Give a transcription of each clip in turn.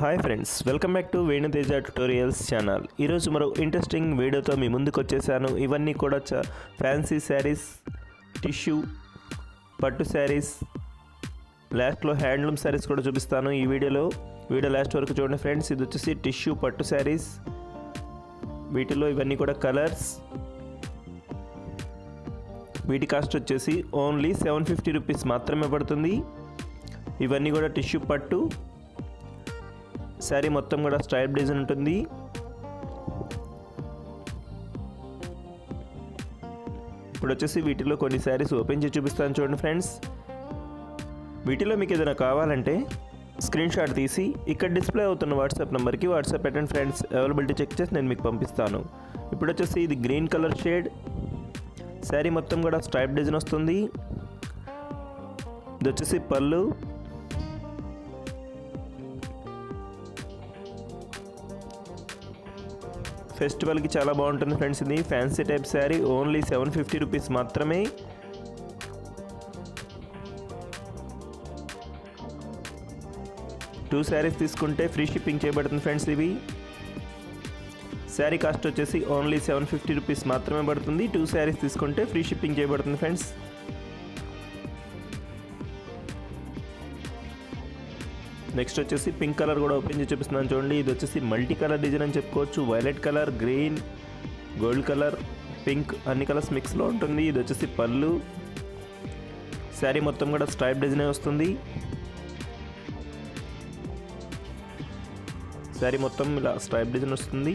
hi friends welcome back to Venuteja tutorials channel ఈరోజు మరో interesting వీడియోతో మీ ముందుకు వచ్చేసాను ఇవన్నీ కూడా చ ఫ్యాన్సీ శారీస్ టిష్యూ పట్టు శారీస్ లాస్ట్లో హ్యాండ్లూమ్ శారీస్ కూడా చూపిస్తాను ఈ వీడియోలో వీడియో లాస్ట్ వరకు చూడండి ఫ్రెండ్స్ ఇది వచ్చేసి టిష్యూ పట్టు శారీస్ వీటిలో ఇవన్నీ కూడా కలర్స్ వీటి కాస్ట్ వచ్చేసి ఓన్లీ సెవెన్ ఫిఫ్టీ రూపీస్ మాత్రమే పడుతుంది ఇవన్నీ కూడా టిష్యూ పట్టు శారీ మొత్తం కూడా స్ట్రైప్ డిజైన్ ఉంటుంది ఇప్పుడు వచ్చేసి వీటిలో కొన్ని శారీస్ ఓపెన్ చేసి చూపిస్తాను చూడండి ఫ్రెండ్స్ వీటిలో మీకు ఏదైనా కావాలంటే స్క్రీన్ షాట్ తీసి ఇక్కడ డిస్ప్లే అవుతున్న వాట్సాప్ నెంబర్కి వాట్సాప్ పెట్టండి ఫ్రెండ్స్ అవైలబిలిటీ చెక్ చేసి నేను మీకు పంపిస్తాను ఇప్పుడు వచ్చేసి ఇది గ్రీన్ కలర్ షేడ్ శారీ మొత్తం కూడా స్ట్రైప్ డిజైన్ వస్తుంది ఇది వచ్చేసి పళ్ళు ఫెస్టివల్కి చాలా బాగుంటుంది ఫ్రెండ్స్ ఇది fancy type sari only seven fifty rupees మాత్రమే టూ శారీస్ తీసుకుంటే ఫ్రీ షిప్పింగ్ చేయబడుతుంది ఫ్రెండ్స్ ఇవి శారీ కాస్ట్ వచ్చేసి ఓన్లీ సెవెన్ ఫిఫ్టీ రూపీస్ మాత్రమే పడుతుంది టూ శారీస్ తీసుకుంటే ఫ్రీ షిప్పింగ్ చేయబడుతుంది ఫ్రెండ్స్ నెక్స్ట్ వచ్చేసి పింక్ కలర్ కూడా ఓపెన్ చేసి చూపిస్తున్నాను చూడండి ఇది వచ్చేసి మల్టీ కలర్ డిజైన్ అని చెప్పుకోవచ్చు violet colour green gold colour pink అన్ని కలర్స్ మిక్స్లో ఉంటుంది ఇది వచ్చేసి పళ్ళు శారీ మొత్తం కూడా స్ట్రైప్ డిజైన్ వస్తుంది శారీ మొత్తం ఇలా స్ట్రైప్ డిజైన్ వస్తుంది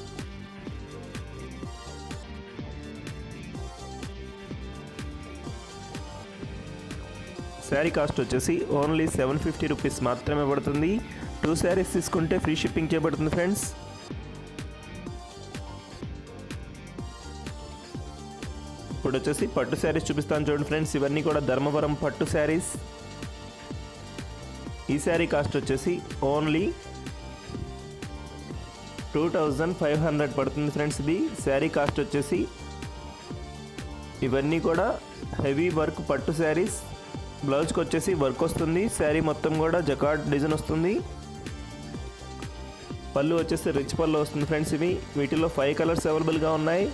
శారీ కాస్ట్ వచ్చేసి ఓన్లీ సెవెన్ ఫిఫ్టీ రూపీస్ మాత్రమే పడుతుంది టూ శారీస్ తీసుకుంటే ఫ్రీ షిప్పింగ్ చేయబడుతుంది ఫ్రెండ్స్ ఇప్పుడు వచ్చేసి పట్టు శారీస్ చూపిస్తాను చూడండి ఫ్రెండ్స్ ఇవన్నీ కూడా ధర్మవరం పట్టు శారీస్ ఈ శారీ కాస్ట్ వచ్చేసి only two thousand five hundred పడుతుంది ఫ్రెండ్స్ ఇది శారీ కాస్ట్ వచ్చేసి ఇవన్నీ కూడా హెవీ వర్క్ పట్టు శారీస్ బ్లౌజ్కి వచ్చేసి వర్క్ వస్తుంది శారీ మొత్తం కూడా జకాట్ డిజైన్ వస్తుంది పళ్ళు వచ్చేసి రిచ్ పళ్ళు వస్తుంది ఫ్రెండ్స్ ఇవి వీటిలో ఫైవ్ కలర్స్ అవైలబుల్గా ఉన్నాయి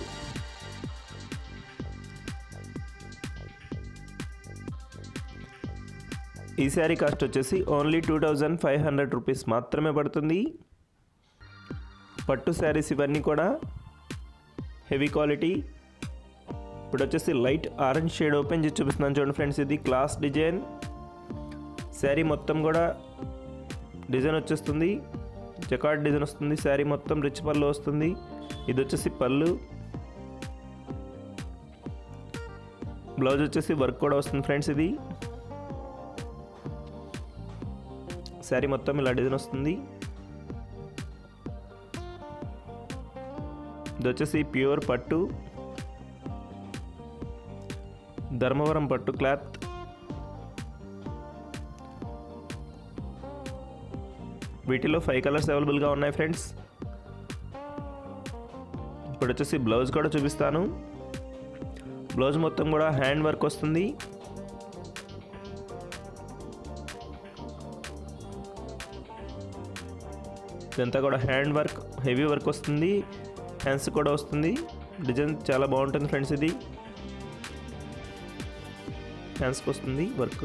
ఈ శారీ కాస్ట్ వచ్చేసి only two thousand five hundred rupees మాత్రమే పడుతుంది పట్టు శారీస్ ఇవన్నీ కూడా హెవీ క్వాలిటీ ఇప్పుడు వచ్చేసి లైట్ ఆరెంజ్ షేడ్ ఓపెన్ చేసి చూపిస్తున్నాను చూడండి ఫ్రెండ్స్ ఇది క్లాస్ డిజైన్ శారీ మొత్తం కూడా డిజైన్ వచ్చేస్తుంది జకాట్ డిజైన్ వస్తుంది శారీ మొత్తం రిచ్ పళ్ళు వస్తుంది ఇది వచ్చేసి పళ్ళు బ్లౌజ్ వచ్చేసి వర్క్ కూడా వస్తుంది ఫ్రెండ్స్ ఇది శారీ మొత్తం ఇలా డిజైన్ వస్తుంది ఇది వచ్చేసి ప్యూర్ పట్టు ధర్మవరం పట్టు క్లాత్ వీటిలో ఫైవ్ కలర్స్ అవైలబుల్గా ఉన్నాయి ఫ్రెండ్స్ ఇప్పుడు వచ్చేసి బ్లౌజ్ కూడా చూపిస్తాను బ్లౌజ్ మొత్తం కూడా హ్యాండ్ వర్క్ వస్తుంది ఇదంతా కూడా హ్యాండ్ వర్క్ హెవీ వర్క్ వస్తుంది హ్యాండ్స్ కూడా వస్తుంది డిజైన్ చాలా బాగుంటుంది ఫ్రెండ్స్ ఇది హ్యాండ్స్కి వస్తుంది వర్క్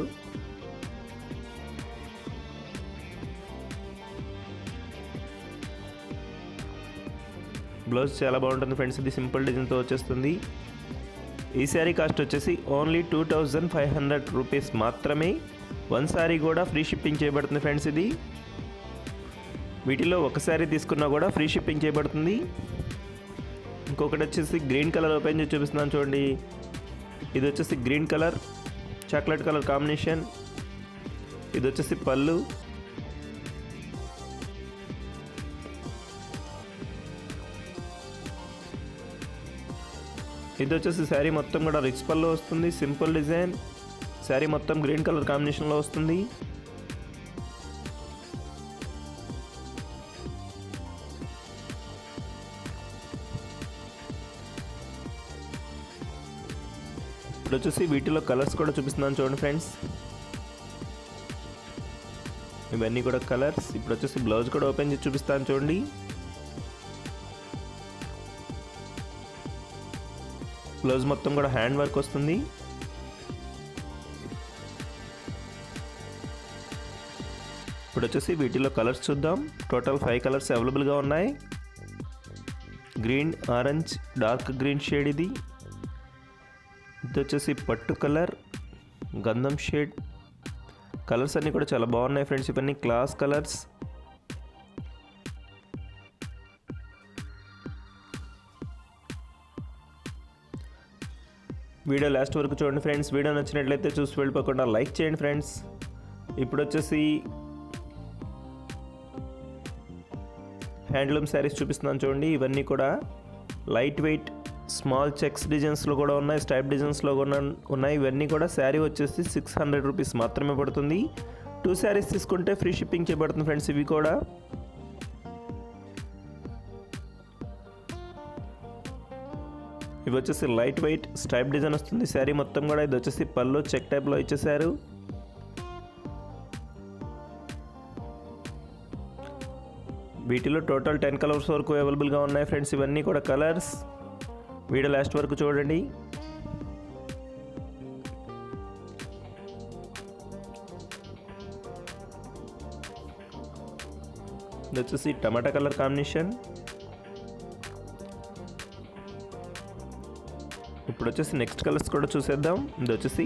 బ్లౌజ్ చాలా బాగుంటుంది ఫ్రెండ్స్ ఇది సింపుల్ డిజైన్తో వచ్చేస్తుంది ఈ శారీ కాస్ట్ వచ్చేసి only two thousand five hundred rupees మాత్రమే వన్ శారీ కూడా ఫ్రీ షిప్పింగ్ చేయబడుతుంది ఫ్రెండ్స్ ఇది వీటిలో ఒక శారీ తీసుకున్నా కూడా ఫ్రీ షిప్పింగ్ చేయబడుతుంది ఇంకొకటి వచ్చేసి గ్రీన్ కలర్ ఓపెన్ చేసి చూపిస్తున్నాను చూడండి ఇది వచ్చేసి green colour chocolate colour combination ఇది వచ్చేసి పళ్ళు ఇది వచ్చేసి శారీ మొత్తం కూడా రిచ్ పళ్ళు వస్తుంది సింపుల్ డిజైన్ శారీ మొత్తం గ్రీన్ కలర్ కాంబినేషన్లో వస్తుంది ఇప్పుడు వచ్చేసి వీటిలో కలర్స్ కూడా చూపిస్తున్నాను చూడండి ఫ్రెండ్స్ ఇవన్నీ కూడా కలర్స్ ఇప్పుడు వచ్చేసి బ్లౌజ్ కూడా ఓపెన్ చేసి చూపిస్తాను చూడండి బ్లౌజ్ మొత్తం కూడా హ్యాండ్ వర్క్ వస్తుంది ఇప్పుడు వచ్చేసి వీటిలో కలర్స్ చూద్దాం టోటల్ ఫైవ్ కలర్స్ అవైలబుల్గా ఉన్నాయి green orange dark green shade ఇది ఇది వచ్చేసి పట్టు కలర్ గంధం షేడ్ కలర్స్ అన్నీ కూడా చాలా బాగున్నాయి ఫ్రెండ్స్ ఇవన్నీ క్లాస్ కలర్స్ వీడియో లాస్ట్ వరకు చూడండి ఫ్రెండ్స్ వీడియో నచ్చినట్లయితే చూసి వెళ్ళిపోకుండా లైక్ చేయండి ఫ్రెండ్స్ ఇప్పుడు వచ్చేసి హ్యాండ్లూమ్ శారీస్ చూపిస్తున్నాను చూడండి ఇవన్నీ కూడా లైట్ వెయిట్ స్మాల్ చెక్స్ డిజైన్స్లో కూడా ఉన్నాయి స్టైప్ డిజైన్స్లో కూడా ఉన్నాయి ఇవన్నీ కూడా శారీ వచ్చేసి సిక్స్ హండ్రెడ్ రూపీస్ మాత్రమే పడుతుంది టూ శారీస్ తీసుకుంటే ఫ్రీ షిప్పింగ్ చేయబడుతుంది ఫ్రెండ్స్ ఇవి కూడా ఇవి వచ్చేసి లైట్ వెయిట్ స్టైప్ డిజైన్ వస్తుంది శారీ మొత్తం కూడా ఇది వచ్చేసి పళ్ళు చెక్ టైప్లో ఇచ్చేసారు వీటిలో టోటల్ టెన్ కలర్స్ వరకు అవైలబుల్గా ఉన్నాయి ఫ్రెండ్స్ ఇవన్నీ కూడా కలర్స్ వీడియో లాస్ట్ వరకు చూడండి ఇది వచ్చేసి టమాటా కలర్ కాంబినేషన్ ఇప్పుడు వచ్చేసి నెక్స్ట్ కలర్స్ కూడా చూసేద్దాం ఇది వచ్చేసి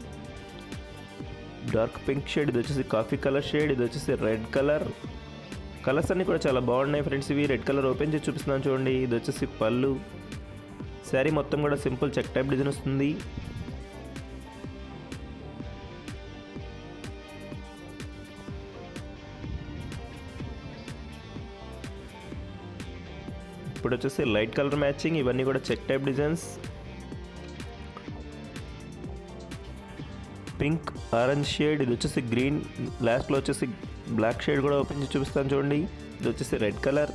డార్క్ పింక్ షేడ్ ఇది వచ్చేసి కాఫీ కలర్ షేడ్ ఇది వచ్చేసి రెడ్ కలర్ కలర్స్ అన్నీ కూడా చాలా బాగున్నాయి ఫ్రెండ్స్ ఇవి రెడ్ కలర్ ఓపెన్ చేసి చూపిస్తున్నాను చూడండి ఇది వచ్చేసి పళ్ళు శారీ మొత్తం కూడా సింపుల్ చెక్ టైప్ డిజైన్ వస్తుంది ఇప్పుడు వచ్చేసి లైట్ కలర్ మ్యాచింగ్ ఇవన్నీ కూడా check type designs pink orange shade ఇది వచ్చేసి గ్రీన్ లాస్ట్లో వచ్చేసి బ్లాక్ షేడ్ కూడా ఓపెన్ చేసి చూపిస్తాను చూడండి ఇది వచ్చేసి రెడ్ కలర్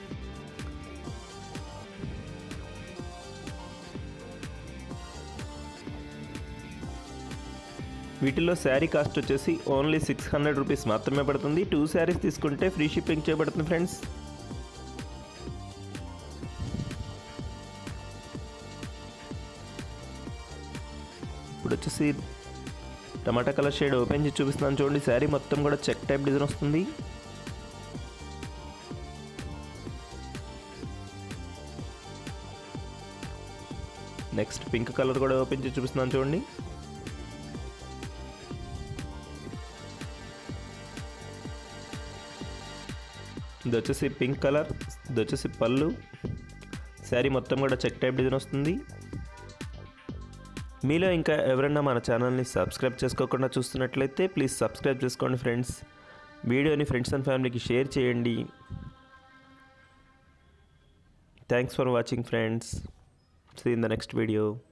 వీటిలో శారీ కాస్ట్ వచ్చేసి ఓన్లీ సిక్స్ హండ్రెడ్ రూపీస్ మాత్రమే పడుతుంది టూ శారీస్ తీసుకుంటే ఫ్రీ షిప్పింగ్ చేయబడుతుంది ఫ్రెండ్స్ ఇప్పుడు వచ్చేసి టమాటా కలర్ షేడ్ ఓపెన్ చేసి చూపిస్తున్నాను చూడండి శారీ మొత్తం కూడా చెక్ టైప్ డిజైన్ వస్తుంది నెక్స్ట్ పింక్ కలర్ కూడా ఓపెన్ చేసి చూపిస్తున్నాను చూడండి ఇది వచ్చేసి పింక్ కలర్ ఇది వచ్చేసి పళ్ళు శారీ మొత్తం కూడా చెక్ టైప్ డిజైన్ వస్తుంది మీలో ఇంకా ఎవరైనా మన ఛానల్ని సబ్స్క్రైబ్ చేసుకోకుండా చూస్తున్నట్లయితే ప్లీజ్ సబ్స్క్రైబ్ చేసుకోండి ఫ్రెండ్స్ వీడియోని ఫ్రెండ్స్ అండ్ ఫ్యామిలీకి షేర్ చేయండి thanks for watching friends see in the next video